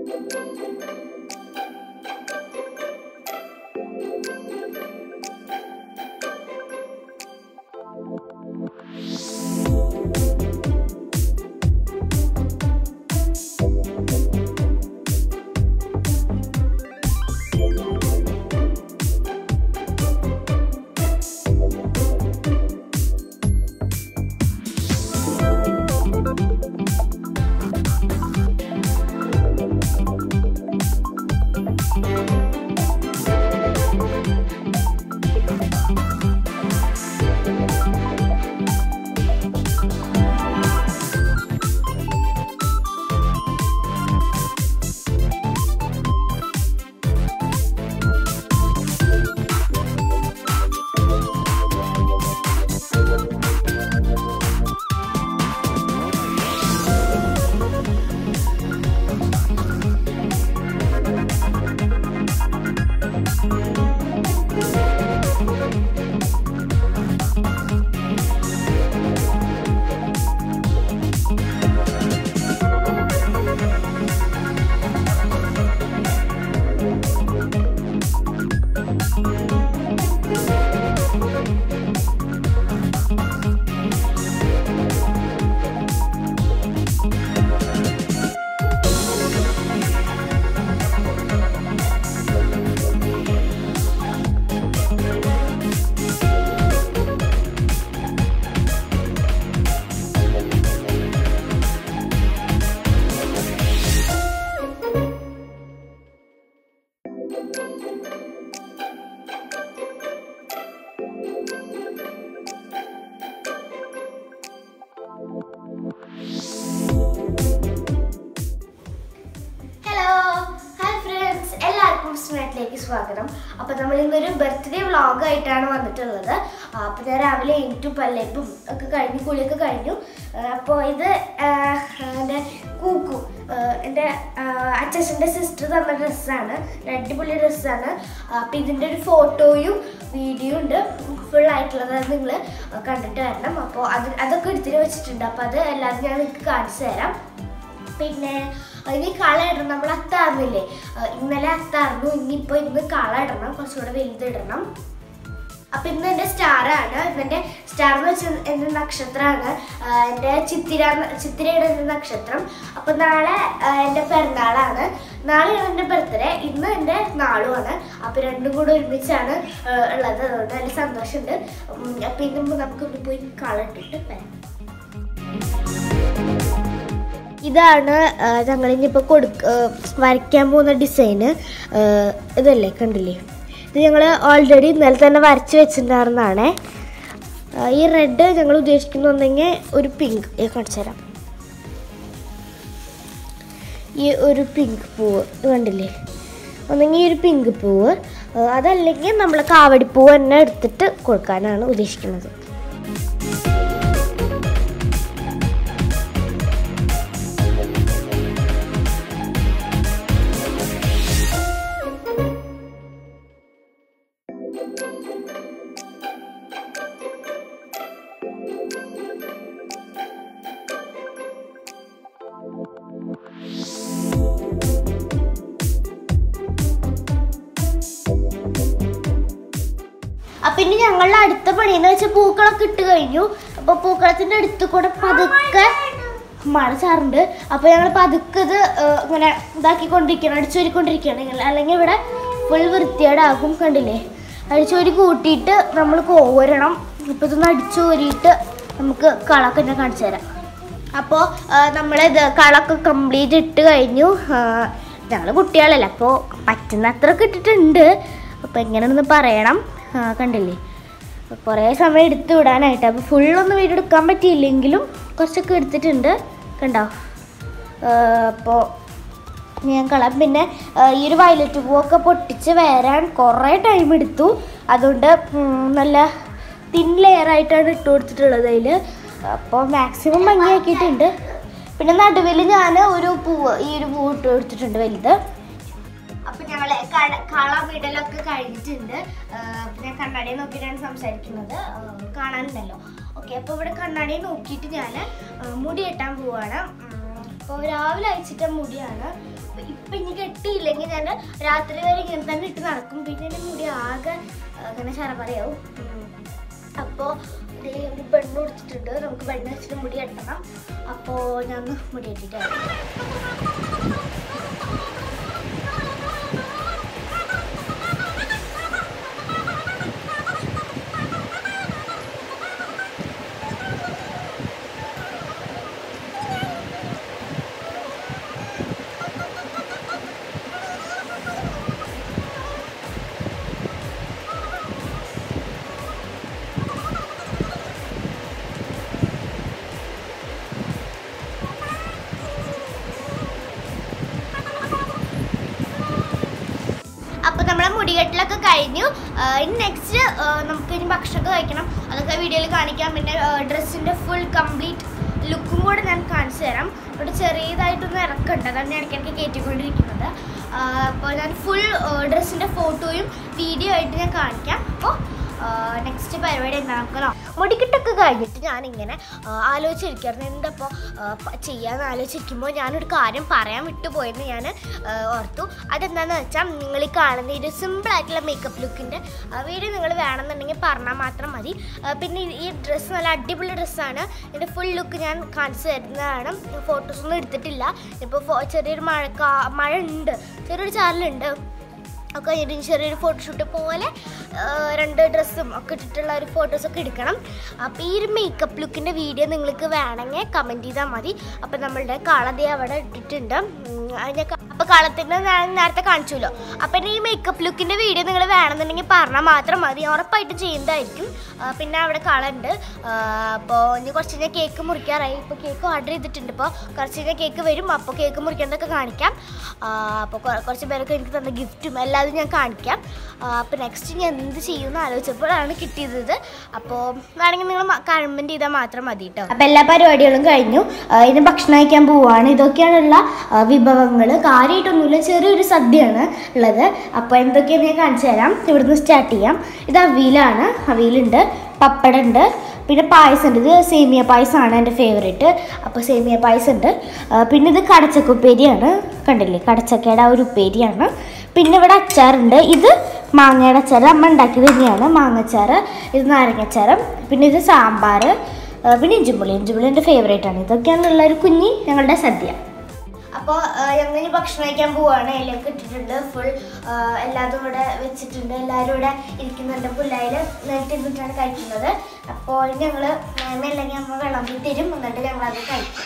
hello hi friends എല്ലാവർക്കും സ്മാറ്റിലേക്ക് സ്വാഗതം അപ്പോൾ നമ്മൾ ഇന്നൊരു ബർത്ത്ഡേ വ്ളോഗ് ആയിട്ടാണ് വന്നിട്ടുള്ളത് അപ്പോൾ ഞാൻ രാവിലെ എണീറ്റു പല്ലേപ്പും ഒക്കെ കഴിഞ്ഞു കുളിയൊക്കെ കഴിഞ്ഞു അപ്പോൾ ഇത് ആഹ്, എൻ്റെ കൂക്കു ആഹ്, എൻ്റെ അച്ഛൻ്റെ സിസ്റ്റർ തന്ന ഡ്രസ്സാണ് അടിപൊളി ഡ്രസ്സാണ് അപ്പോൾ ഇതിൻ്റെ ഒരു ഫോട്ടോയും വീഡിയോ ഉണ്ട് ഫുൾ ആയിട്ടുള്ളത് നിങ്ങൾ കണ്ടിട്ട് വരണം അപ്പോൾ അത് അതൊക്കെ എടുത്തിട്ട് വെച്ചിട്ടുണ്ട് അപ്പോൾ അത് എല്ലാവരും ഞാൻ നിങ്ങൾക്ക് കാണിച്ചു തരാം പിന്നെ ഇനി കള ഇടണം നമ്മൾ അത്താറിനില്ലേ ഇന്നലെ അത്താറിനു ഇനിയിപ്പോ ഇന്ന് കള ഇടണം കുറച്ചുകൂടെ വലുതിടണം അപ്പൊ ഇന്ന് എന്റെ സ്റ്റാർ ആണ് ഇന്നെന്റെ സ്റ്റാർ എന്ന് വെച്ചാൽ എന്റെ നക്ഷത്രമാണ് എന്റെ ചിത്തിര ചിത്തിരയുടെ എന്റെ നക്ഷത്രം അപ്പൊ നാളെ ആ, എന്റെ പിറന്നാളാണ് നാളെയാണ് എന്റെ ബർത്ത്ഡേ ഇന്ന് എന്റെ നാളുമാണ് അപ്പൊ രണ്ടും കൂടെ ഒരുമിച്ചാണ് ആ, ഉള്ളത് അതുകൊണ്ട് നല്ല സന്തോഷമുണ്ട് ഉം, അപ്പൊ ഇന്ന് നമുക്കൊന്ന് പോയി കള ഇട്ടിട്ട് വരാം ഇതാണ് ഞങ്ങൾ ഇനിയിപ്പോൾ കൊടുക്ക ആ, വരയ്ക്കാൻ പോകുന്ന ഡിസൈന് ഇതല്ലേ കണ്ടില്ലേ ഇത് ഞങ്ങൾ ഓൾറെഡി ഇന്നലെ തന്നെ വരച്ച് വെച്ചിട്ടുണ്ടായിരുന്നതാണേ ആ, ഈ റെഡ് ഞങ്ങൾ ഉദ്ദേശിക്കുന്നുണ്ടെങ്കിൽ ഒരു പിങ്ക് കാണിച്ചു തരാം ഈ ഒരു പിങ്ക് പൂവ് ഇത് കണ്ടില്ലേ ഒന്നെങ്കിൽ ഈ ഒരു പിങ്ക് പൂവ് ആ, അതല്ലെങ്കിൽ നമ്മൾ കാവടിപ്പൂവ് തന്നെ എടുത്തിട്ട് കൊടുക്കാനാണ് ഉദ്ദേശിക്കുന്നത് അപ്പൊ ഇനി ഞങ്ങളുടെ അടുത്ത പണിയെന്ന് വെച്ചാൽ പൂക്കളൊക്കെ ഇട്ട് കഴിഞ്ഞു അപ്പൊ പൂക്കളത്തിന്റെ അടുത്ത് കൂടെ പതുക്കെ മഴ ചാറുണ്ട് അപ്പൊ ഞങ്ങൾ പതുക്കെ ഇത് ഏഹ്, ഇങ്ങനെ ഇതാക്കിക്കൊണ്ടിരിക്കണം അടിച്ചോരിക്കൊണ്ടിരിക്കുകയാണ് ഞങ്ങൾ അല്ലെങ്കിൽ ഇവിടെ ഫുൾ വൃത്തിയേടാകും കണ്ടില്ലേ അടിച്ചോരി കൂട്ടിയിട്ട് നമ്മൾ കോരണം ഇപ്പൊ ഇതൊന്ന് അടിച്ചോരിയിട്ട് നമുക്ക് കളൊക്കെ ഞാൻ കാണിച്ചു തരാം അപ്പോൾ നമ്മളിത് കളൊക്കെ കംപ്ലീറ്റ് ഇട്ട് കഴിഞ്ഞു ഞങ്ങൾ കുട്ടികളല്ലേ അപ്പോൾ പറ്റുന്ന അത്രയൊക്കെ ഇട്ടിട്ടുണ്ട് അപ്പോൾ എങ്ങനെയാണെന്ന് പറയണം ആ, കണ്ടില്ലേ കുറേ സമയം എടുത്ത് വിടാനായിട്ട് അപ്പോൾ ഫുള്ളൊന്നും വീഡിയോ എടുക്കാൻ പറ്റിയില്ലെങ്കിലും കുറച്ചൊക്കെ എടുത്തിട്ടുണ്ട് കണ്ടോ അപ്പോൾ ഞാൻ കളാം പിന്നെ ആ, ഈ ഒരു വയലറ്റ് പൂവൊക്കെ പൊട്ടിച്ച് വരാൻ കുറേ ടൈം എടുത്തു അതുകൊണ്ട് ഉം, നല്ല തിൻ ലെയർ ആയിട്ടാണ് ഇട്ട് കൊടുത്തിട്ടുള്ളത് അതിൽ അപ്പോൾ മാക്സിമം ഭംഗിയാക്കിയിട്ടുണ്ട് പിന്നെ നടുവിൽ ഞാൻ ഒരു പൂവ് ഈ ഒരു പൂവ് ഇട്ട് കൊടുത്തിട്ടുണ്ട് വലുത് അപ്പൊ ഞങ്ങള് കള- കളമിടലൊക്കെ കഴിഞ്ഞിട്ടുണ്ട് ആ, അപ്പൊ ഞാൻ കണ്ണാടിയെ നോക്കിയിട്ടാണ് സംസാരിക്കുന്നത് ആ, കാണാനുണ്ടല്ലോ ഓക്കെ അപ്പൊ ഇവിടെ കണ്ണാടിയെ നോക്കിയിട്ട് ഞാൻ മുടി കെട്ടാൻ പോവാണ് അപ്പോൾ രാവിലെ അയച്ചിട്ട മുടിയാണ് അപ്പൊ ഇപ്പൊ കിട്ടിയില്ലെങ്കിൽ ഞാൻ രാത്രി വരെ ഇങ്ങനെ തന്നെ ഇട്ട് നടക്കും പിന്നെ എൻ്റെ മുടി ആകെ ആ, ഇങ്ങനെ ചറപറയാവും അപ്പോൾ ഒരു പെണ്ണ് കൊടുത്തിട്ടുണ്ട് നമുക്ക് പെണ്ണ് വെച്ചിട്ട് മുടി കെട്ടണം അപ്പോൾ ഞാൻ ഒന്ന് മുടി കെട്ടിട്ടാണ് അപ്പോൾ നമ്മളെ മുടികെട്ടിലൊക്കെ കഴിഞ്ഞു ആ, ഇനി നെക്സ്റ്റ് നമുക്ക് ഇനി ഭക്ഷണമൊക്കെ കഴിക്കണം അതൊക്കെ വീഡിയോയിൽ കാണിക്കാം പിന്നെ ഡ്രസ്സിൻ്റെ ഫുൾ കംപ്ലീറ്റ് ലുക്കും കൂടെ ഞാൻ കാണിച്ചു തരാം ഇവിടെ ചെറിയതായിട്ടൊന്ന് ഇറക്കുന്നുണ്ട് അതാണ് ഞാൻ ഇടയ്ക്കിടയ്ക്ക് കയറ്റിക്കൊണ്ടിരിക്കുന്നത് അപ്പോൾ ഞാൻ ഫുൾ ഡ്രസ്സിൻ്റെ ഫോട്ടോയും വീഡിയോ ആയിട്ട് ഞാൻ കാണിക്കാം അപ്പോൾ നെക്സ്റ്റ് പരിപാടി എന്താ നമുക്ക് നോക്കാം മുടിക്കെട്ടൊക്കെ കഴിഞ്ഞിട്ട് ഞാനിങ്ങനെ ആ, ആലോചിച്ചിരിക്കുകയായിരുന്നു എന്തപ്പോൾ ചെയ്യാമെന്ന് ആലോചിച്ചിരിക്കുമ്പോൾ ഞാനൊരു കാര്യം പറയാൻ വിട്ടുപോയെന്ന് ഞാൻ ആ, ഓർത്തു അതെന്താണെന്ന് വെച്ചാൽ നിങ്ങൾ ഈ കാണുന്ന ഈ ഒരു സിമ്പിളായിട്ടുള്ള മേക്കപ്പ് ലുക്കിൻ്റെ വീഡിയോ നിങ്ങൾ വേണമെന്നുണ്ടെങ്കിൽ പറഞ്ഞാൽ മാത്രം മതി ആ, പിന്നെ ഈ- ഈ ഡ്രസ്സ് നല്ല അടിപൊളി ഡ്രസ്സാണ് ഇതിൻ്റെ ഫുൾ ലുക്ക് ഞാൻ കാണിച്ചു തരുന്നതാണ് ഫോട്ടോസൊന്നും എടുത്തിട്ടില്ല ഇപ്പോൾ ചെറിയൊരു മഴക്കാ മഴ ഉണ്ട് ചെറിയൊരു ചാറലുണ്ട് ഒക്കെ കഴിഞ്ഞിട്ട് ചെറിയൊരു ഫോട്ടോഷൂട്ട് പോലെ ആ, രണ്ട് ഡ്രസ്സും ഒക്കെ ഇട്ടിട്ടുള്ള ഒരു ഫോട്ടോസൊക്കെ എടുക്കണം അപ്പോൾ ഈ ഒരു മേക്കപ്പ് ലുക്കിൻ്റെ വീഡിയോ നിങ്ങൾക്ക് വേണമെങ്കിൽ കമൻറ്റ് ചെയ്താൽ മതി അപ്പോൾ നമ്മളുടെ കളതി അവിടെ ഇട്ടിട്ടുണ്ട് ഉം, അതിനെ അപ്പോൾ കളത്തിൻ്റെ ഞാൻ നേരത്തെ കാണിച്ചല്ലോ അപ്പം ഈ മേക്കപ്പ് ലുക്കിൻ്റെ വീഡിയോ നിങ്ങൾ വേണമെന്നുണ്ടെങ്കിൽ പറഞ്ഞാൽ മാത്രം മതി ഉറപ്പായിട്ടും ചെയ്യുന്നതായിരിക്കും ആ, പിന്നെ അവിടെ കളുണ്ട് അപ്പോൾ ഇനി കുറച്ച് കഴിഞ്ഞാൽ കേക്ക് മുറിക്കാറായി ഇപ്പോൾ കേക്ക് ഓർഡർ ചെയ്തിട്ടുണ്ട് ഇപ്പോൾ കുറച്ച് കഴിഞ്ഞാൽ കേക്ക് വരും അപ്പോൾ കേക്ക് മുറിക്കേണ്ടതൊക്കെ കാണിക്കാം അപ്പോൾ കുറച്ച് പേരൊക്കെ എനിക്ക് തന്ന ഗിഫ്റ്റും എല്ലാതും ഞാൻ കാണിക്കാം അപ്പോൾ നെക്സ്റ്റ് ഞാൻ എന്ത് ചെയ്യുമെന്ന് ആലോചിച്ചപ്പോഴാണ് കിട്ടിയത് അപ്പോൾ വേണമെങ്കിൽ നിങ്ങൾ കമൻറ്റ് ചെയ്താൽ മാത്രം മതി കേട്ടോ അപ്പോൾ എല്ലാ പരിപാടികളും കഴിഞ്ഞു ആ, ഇനി ഭക്ഷണം കഴിക്കാൻ പോവാണ് ഇതൊക്കെയാണുള്ള വിഭവങ്ങൾ കാര്യമായിട്ടൊന്നുമില്ല ചെറിയൊരു സദ്യയാണ് ഉള്ളത് അപ്പോൾ എന്തൊക്കെയാണെന്ന് ഞാൻ കാണിച്ചു തരാം ഇവിടുന്ന് സ്റ്റാർട്ട് ചെയ്യാം ഇത് അവിയലാണ് അവിയലുണ്ട് പപ്പടമുണ്ട് പിന്നെ പായസം ഉണ്ട് ഇത് സേമിയ പായസമാണ് എൻ്റെ ഫേവറേറ്റ് അപ്പോൾ സേമിയ പായസം ഉണ്ട് ആ, പിന്നെ ഇത് കടച്ചക്ക ഉപ്പേരിയാണ് കണ്ടില്ലേ കടച്ചക്കയുടെ ആ ഒരു ഉപ്പേരിയാണ് പിന്നെ ഇവിടെ അച്ചാറുണ്ട് ഇത് മാങ്ങയുടെ അച്ചാർ അമ്മ ഉണ്ടാക്കിയത് തന്നെയാണ് മാങ്ങച്ചാർ ഇത് നാരങ്ങച്ചാറ് പിന്നെ ഇത് സാമ്പാർ ആ, പിന്നെ ഇഞ്ചുമ്പുളി ഇഞ്ചുമ്പുളി എൻ്റെ ഫേവറേറ്റ് ആണ് ഇതൊക്കെയാണുള്ള ഒരു കുഞ്ഞി ഞങ്ങളുടെ സദ്യ അപ്പോൾ ഞങ്ങൾ ഇനി ഭക്ഷണം കഴിക്കാൻ പോവാണ് ഇലയൊക്കെ ഇട്ടിട്ടുണ്ട് ഫുൾ എല്ലാതും ഇവിടെ വെച്ചിട്ടുണ്ട് എല്ലാവരും ഇവിടെ ഇരിക്കുന്നുണ്ട് പുല്ലായിൽ നേരിട്ട് ഇരുന്നിട്ടാണ് കഴിക്കുന്നത് അപ്പോൾ ഞങ്ങൾ മെല്ലെങ്കിൽ അമ്മ വിളമ്പി തരും എന്നിട്ട് ഞങ്ങൾ അത് കഴിക്കും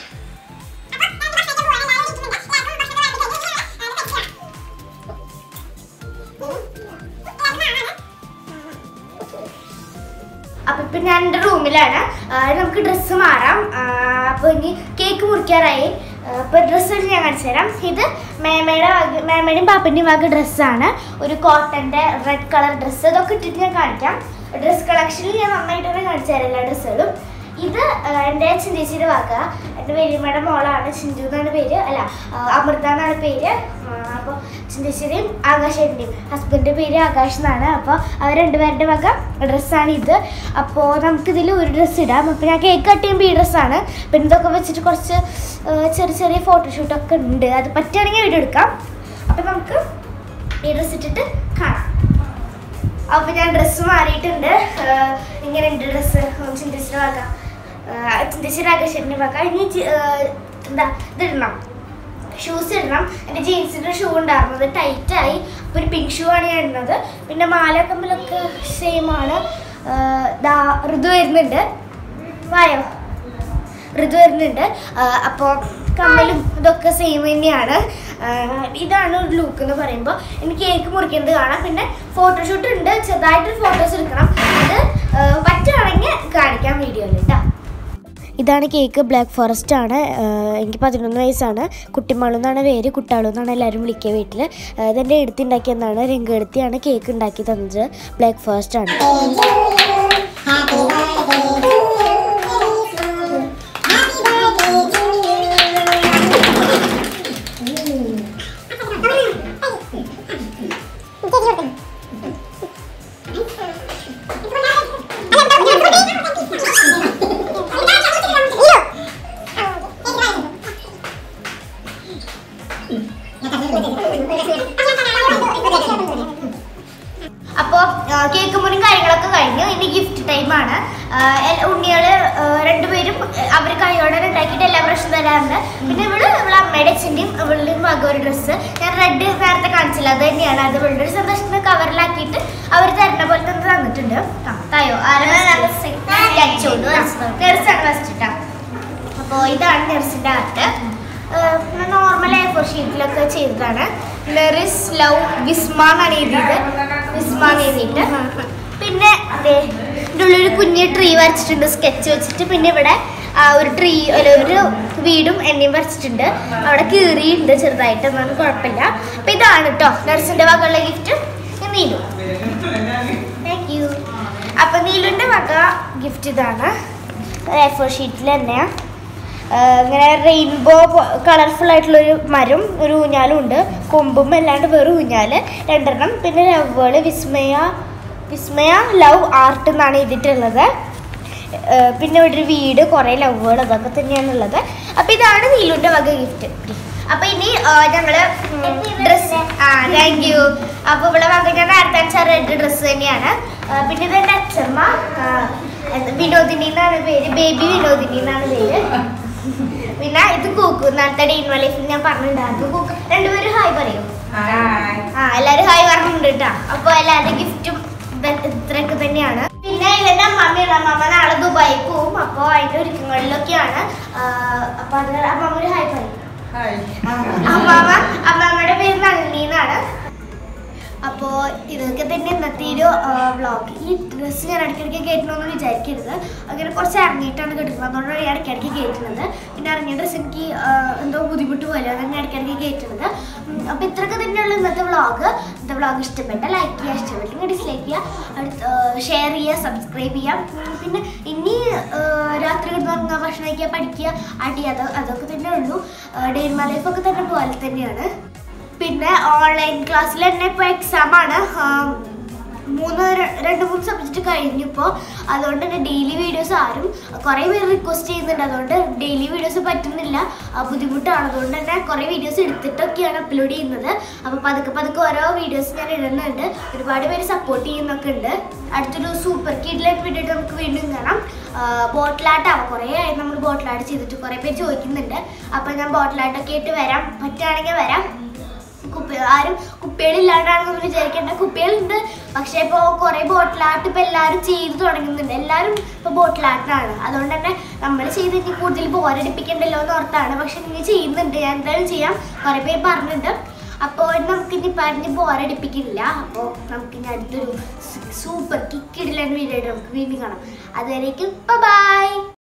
അപ്പൊ ഇപ്പൊ ഞാൻ എൻ്റെ റൂമിലാണ് ആ, നമുക്ക് ഡ്രസ്സ് മാറാം ആ, അപ്പൊ ഇനി കേക്ക് മുറിക്കാറായി ആ, അപ്പൊ ഡ്രസ്സ് ഞാൻ കാണിച്ചു തരാം ഇത് മേമയുടെ വക മേമയുടെയും പാപ്പൻ്റെയും വക ഡ്രസ്സാണ് ഒരു കോട്ടൻ്റെ റെഡ് കളർ ഡ്രസ്സ് ഇതൊക്കെ ഇട്ടിട്ട് ഞാൻ കാണിക്കാം ഡ്രസ് കളക്ഷനിൽ ഞാൻ നന്നായിട്ട് തന്നെ കാണിച്ചു തരാം എല്ലാ ഡ്രസ്സുകളും ഇത് ആ, എൻ്റെ ചിന്തേച്ചിയുടെ വക എൻ്റെ വലിയമ്മയുടെ മോളാണ് ചിഞ്ചു എന്നാണ് പേര് അല്ല ആ, അമൃത എന്നാണ് പേര് അപ്പോൾ ചിന്തേച്ചിയുടെയും ആകാശേൻ്റെയും ഹസ്ബൻഡിൻ്റെ പേര് ആകാശ് എന്നാണ് അപ്പോൾ അവർ രണ്ടുപേരുടെ വക ഡ്രസ്സാണ് ഇത് അപ്പോൾ നമുക്കിതിൽ ഒരു ഡ്രസ്സ് ഇടാം അപ്പോൾ ഞാൻ കേക്ക് കട്ട് ചെയ്യുമ്പോൾ ഈ ഡ്രസ്സാണ് പിന്നെ ഇതൊക്കെ വെച്ചിട്ട് കുറച്ച് ആ, ചെറിയ ചെറിയ ഫോട്ടോഷൂട്ടൊക്കെ ഉണ്ട് അത് പറ്റുകയാണെങ്കിൽ വീഡിയോ എടുക്കാം അപ്പോൾ നമുക്ക് ഈ ഡ്രസ്സ് ഇട്ടിട്ട് കാണാം അപ്പോൾ ഞാൻ ഡ്രസ്സ് മാറിയിട്ടുണ്ട് ആഹ് ഇങ്ങനെ ഉണ്ട് ഡ്രസ്സ് ചിന്തിച്ചിട്ട് വാക്കാം ചിന്തിച്ചിട്ട് ആകർഷണീയ വാക്കാം ഇനി ചി- ആഹ് എന്താ ഇതിടണം ഷൂസ് ഇടണം എൻ്റെ ജീൻസിൻ്റെ ഷൂ ഉണ്ടായിരുന്നു അത് ടൈറ്റായി അപ്പോൾ ഒരു പിങ്ക് ഷൂ ആണ് ഞാൻ ഇടുന്നത് പിന്നെ മാല കമ്മലൊക്കെ സെയിം ആണ് ആഹ് ദാ ഋതു വരുന്നുണ്ട് വായോ ഋതു വരുന്നുണ്ട് അപ്പോൾ കമ്മലും ഇതൊക്കെ സെയിം തന്നെയാണ് ആ, ഇതാണ് ഒരു ലുക്ക് എന്ന് പറയുമ്പോൾ എനിക്ക് കേക്ക് മുറിക്കുന്നത് കാണാം പിന്നെ ഫോട്ടോഷൂട്ട് ഉണ്ട് ചെറുതായിട്ട് ഫോട്ടോസ് എടുക്കണം അത് ആ, പറ്റുവാണെങ്കിൽ കാണിക്കാം വീഡിയോയിൽ കേട്ടോ ഇതാണ് കേക്ക് ബ്ലാക്ക് ഫോറസ്റ്റ് ആണ് ആഹ് എനിക്ക് പതിനൊന്ന് വയസ്സാണ് കുട്ടിമാളു എന്നാണ് പേര് കുട്ടാളു എന്നാണ് എല്ലാവരും വിളിക്കുക വീട്ടിൽ ഇതെൻ്റെ എടുത്തുണ്ടാക്കിയെന്നാണ് രംഗെടുത്തിയാണ് കേക്ക് ഉണ്ടാക്കി തന്നത് ബ്ലാക്ക് ഫോറസ്റ്റ് ആണ് അപ്പോൾ കേക്ക് മുറിയും കാര്യങ്ങളൊക്കെ കഴിഞ്ഞു ഇനി ഗിഫ്റ്റ് ടൈമാണ് ഉണ്ണികള് ആ, രണ്ടുപേരും അവർ കൈയോടെ ഉണ്ടാക്കിയിട്ട് എല്ലാ പ്രശ്നം തരാറുണ്ട് പിന്നെ ഇവള് ഇവളെ അമ്മയുടെ അച്ഛൻ്റെയും ഇവളുടെയും വക ഒരു ഡ്രസ്സ് ഞാൻ റെഡ് നേരത്തെ കാണിച്ചില്ല അത് തന്നെയാണ് അത് ഇവളുടെ ഒരു സന്തോഷത്തിന് കവറിലാക്കിയിട്ട് അവർ തരുന്ന പോലെ തന്നെ തന്നിട്ടുണ്ട് ആ, തായോ ആരാണ് നെർസാണ് ഫസ്റ്റ് കേട്ടോ അപ്പോൾ ഇതാണ് നെർസിൻ്റെ ആർട്ട് നോർമൽ എ ഫോർ ഷീറ്റിലൊക്കെ ചെയ്തതാണ് നെറിസ് ലവ് വിസ്മ എന്നാണ് എഴുതിയത് വിസ്മ എന്ന് എഴുതിയിട്ട് പിന്നെ ദേ ഇതിൻ്റെ ഉള്ളിൽ ഒരു കുഞ്ഞ് ട്രീ വരച്ചിട്ടുണ്ട് സ്കെച്ച് വെച്ചിട്ട് പിന്നെ ഇവിടെ ആ ഒരു ട്രീ അല്ല ഒരു വീടും എണ്ണയും വരച്ചിട്ടുണ്ട് അവിടെ കീറിയിട്ടുണ്ട് ചെറുതായിട്ട് എന്നാലും കുഴപ്പമില്ല അപ്പം ഇതാണ് കേട്ടോ നെർസിൻ്റെ വകയുള്ള ഗിഫ്റ്റ് നീലു താങ്ക് യു അപ്പം നീലുവിൻ്റെ വക ഗിഫ്റ്റ് ഇതാണ് എ ഫോർ ഷീറ്റിൽ തന്നെയാണ് ആഹ് ഇങ്ങനെ റെയിൻബോ കളർഫുൾ ആയിട്ടുള്ള ഒരു മരം ഒരു ഊഞ്ഞാലും ഉണ്ട് കൊമ്പും അല്ലാണ്ട് വെറും ഊഞ്ഞാല് രണ്ടെണ്ണം പിന്നെ ലവുകൾ വിസ്മയ വിസ്മയ ലവ് ആർട്ട് എന്നാണ് എഴുതിയിട്ടുള്ളത് ആഹ് പിന്നെ ഇവിടെ ഒരു വീട് കുറേ ലവുകൾ അതൊക്കെ തന്നെയാണ് ഉള്ളത് അപ്പം ഇതാണ് നീലുവിൻ്റെ വക ഗിഫ്റ്റ് അപ്പം ഇനി ആഹ് ഞങ്ങള് ഡ്രസ് ആ താങ്ക് യു അപ്പോൾ ഇവിടെ വക ഞാൻ നേരത്തെ റെഡ് ഡ്രസ്സ് തന്നെയാണ് ആഹ് പിന്നെ ഇത് എൻ്റെ അച്ഛമ്മ ആഹ് എന്ത് വിനോദിനി എന്നാണ് പേര് ബേബി വിനോദിനി എന്നാണ് പേര് പിന്നെ ഇത് കൂക്കു നേരത്തെ ഡെയിൻ ലൈഫിൽ ഞാൻ പറഞ്ഞിട്ടുണ്ടായിരുന്നു കൂക്കു രണ്ടുപേരും ഹായ് പറയും ആ എല്ലാരും ഹായ് പറഞ്ഞിട്ടുണ്ട് കേട്ടോ അപ്പൊ എല്ലാവരുടെ ഗിഫ്റ്റും ഇത്രയൊക്കെ തന്നെയാണ് പിന്നെ ഇവന്റെ അമ്മമ്മയാണ് അമ്മമ്മ നാളെ ദുബായി പോവും അപ്പൊ അതിന്റെ ഒരുക്കങ്ങളിലൊക്കെയാണ് ആ, അപ്പൊ അത് അമ്മമ്മ ഒരു ഹായ് പറയും അമ്മാമ അമ്മാമ്മയുടെ പേര് നളിനി എന്നാണ് അപ്പോൾ ഇതൊക്കെ തന്നെ ഇന്നത്തെ ഒരു വ്ളോഗ് ഈ ഡ്രസ്സ് ഞാൻ ഇടയ്ക്കിടയ്ക്ക് കയറ്റണമെന്ന് വിചാരിക്കരുത് അങ്ങനെ കുറച്ച് ഇറങ്ങിയിട്ടാണ് കിടക്കുന്നത് അതുകൊണ്ടാണ് ഞാൻ ഇടയ്ക്കിടയ്ക്ക് കയറ്റുന്നത് പിന്നെ ഇറങ്ങിയ ഡ്രസ്സ് എനിക്ക് ആ, എന്തോ ബുദ്ധിമുട്ട് പോലെ അതാണ് ഞാൻ ഇടയ്ക്കിടയ്ക്ക് കയറ്റുന്നത് അപ്പോൾ ഇത്രയൊക്കെ തന്നെയുള്ള ഇന്നത്തെ വ്ളോഗ് ഇന്നത്തെ വ്ളോഗ് ഇഷ്ടപ്പെട്ട ലൈക്ക് ചെയ്യുക ഇഷ്ടപ്പെട്ടെങ്കിൽ ഡിസ്ലൈക്ക് ചെയ്യുക അടുത്ത് ഷെയർ ചെയ്യുക സബ്സ്ക്രൈബ് ചെയ്യാം ഉം, പിന്നെ ഇനി ആ, രാത്രി കിടന്നുറങ്ങുക ഭക്ഷണം കഴിക്കുക പഠിക്കുക അടി അത് അതൊക്കെ തന്നെ ഉള്ളൂ ഡെയിൻ ലൈഫൊക്കെ തന്നെ പോലെ തന്നെയാണ് പിന്നെ ഓൺലൈൻ ക്ലാസ്സിൽ തന്നെ ഇപ്പോൾ എക്സാം ആണ് ആം, മൂന്ന് ര- രണ്ട് മൂന്ന് സബ്ജക്റ്റ് കഴിഞ്ഞു ഇപ്പോൾ അതുകൊണ്ട് തന്നെ ഡെയിലി വീഡിയോസ് ആരും കുറേ പേര് റിക്വസ്റ്റ് ചെയ്യുന്നുണ്ട് അതുകൊണ്ട് ഡെയിലി വീഡിയോസ് പറ്റുന്നില്ല ആ, ബുദ്ധിമുട്ടാണ് അതുകൊണ്ട് തന്നെ കുറേ വീഡിയോസ് എടുത്തിട്ടൊക്കെയാണ് അപ്ലോഡ് ചെയ്യുന്നത് അപ്പോൾ പതുക്കെ പതുക്കെ ഓരോ വീഡിയോസ് ഞാൻ ഇടുന്നുണ്ട് ഒരുപാട് പേര് സപ്പോർട്ട് ചെയ്യുന്നൊക്കെ ഉണ്ട് അടുത്തൊരു സൂപ്പർ കിഡിലേക്ക് വേണ്ടിയിട്ട് നമുക്ക് വീണ്ടും കാണാം ബോട്ടിലാട്ടാണ് കുറേ ആയി നമ്മൾ ബോട്ടിലാട്ട് ചെയ്തിട്ട് കുറേ പേര് ചോദിക്കുന്നുണ്ട് അപ്പോൾ ഞാൻ ബോട്ടിലാട്ടൊക്കെ ആയിട്ട് വരാം പറ്റുകയാണെങ്കിൽ വരാം കുപ്പി ആരും കുപ്പികളില്ലാണ്ടാണെന്ന് വിചാരിക്കേണ്ട കുപ്പികളുണ്ട് പക്ഷേ ഇപ്പോൾ കുറേ ബോട്ടിലാട്ട് ഇപ്പോൾ എല്ലാവരും ചെയ്ത് തുടങ്ങുന്നുണ്ട് എല്ലാവരും ഇപ്പോൾ ബോട്ടിലാട്ടാണ് അതുകൊണ്ട് തന്നെ നമ്മൾ ചെയ്ത് ഇനി കൂടുതൽ ബോറടിപ്പിക്കണ്ടല്ലോ എന്ന് ഓർത്താണ് പക്ഷെ നിങ്ങൾ ചെയ്യുന്നുണ്ട് ഞാൻ എന്തായാലും ചെയ്യാം കുറേ പേര് പറഞ്ഞിട്ടുണ്ട് അപ്പോൾ നമുക്ക് ഇനി പറഞ്ഞ് ബോറടിപ്പിക്കില്ല അപ്പോൾ നമുക്ക് ഇനി അടുത്തൊരു സൂപ്പർ കിക്കിടിലാണ് വീഡിയോ നമുക്ക് വീണ്ടും കാണാം അതുവരേക്കും ബൈ